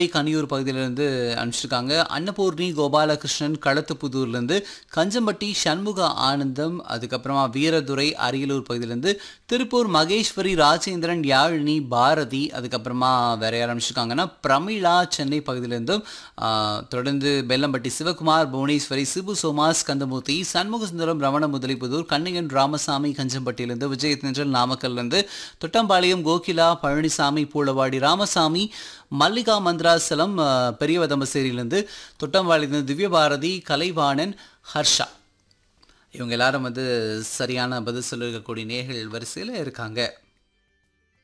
கனியூர் பகுதியிலேருந்து அனுப்பிச்சிருக்காங்க அன்னபூர்ணி கோபாலகிருஷ்ணன் களத்துப்புதூர்லேருந்து கஞ்சம்பட்டி சண்முக ஆனந்தம் அதுக்கப்புறமா வீரதுரை அரியலூர் பகுதியிலேருந்து திருப்பூர் மகேஸ்வரி ராஜேந்திரன் யாழினி பாரதி அதுக்கப்புறமா வேற யார் அனுப்பிச்சிருக்காங்கன்னா பிரமிளா சென்னை பகுதியிலேருந்தும் ஆஹ், தொடர்ந்து பெல்லம்பட்டி சிவகுமார் புவனேஸ்வரி சிபு சோமாஸ் கந்தமூர்த்தி சண்முகசுந்தரம் ரமண முதலிப்புதூர் கண்ணையன் ராமசாமி கஞ்சம்பட்டியிலேருந்து விஜயதேந்திரன் நாமக்கல்லேருந்து தொட்டம்பாளையம் கோகிலா பழனிசாமி பூளவாடி ராமசாமி மல்லிகா மந்திராசலம் அஹ், பெரியவதம்பசேரியிலேருந்து தொட்டம்பாளையத்துலேருந்து திவ்யபாரதி கலைவாணன் ஹர்ஷா இவங்க எல்லாரும் வந்து சரியான பதில் சொல்லிருக்கக்கூடிய நேர்கள் வரிசையில் இருக்காங்க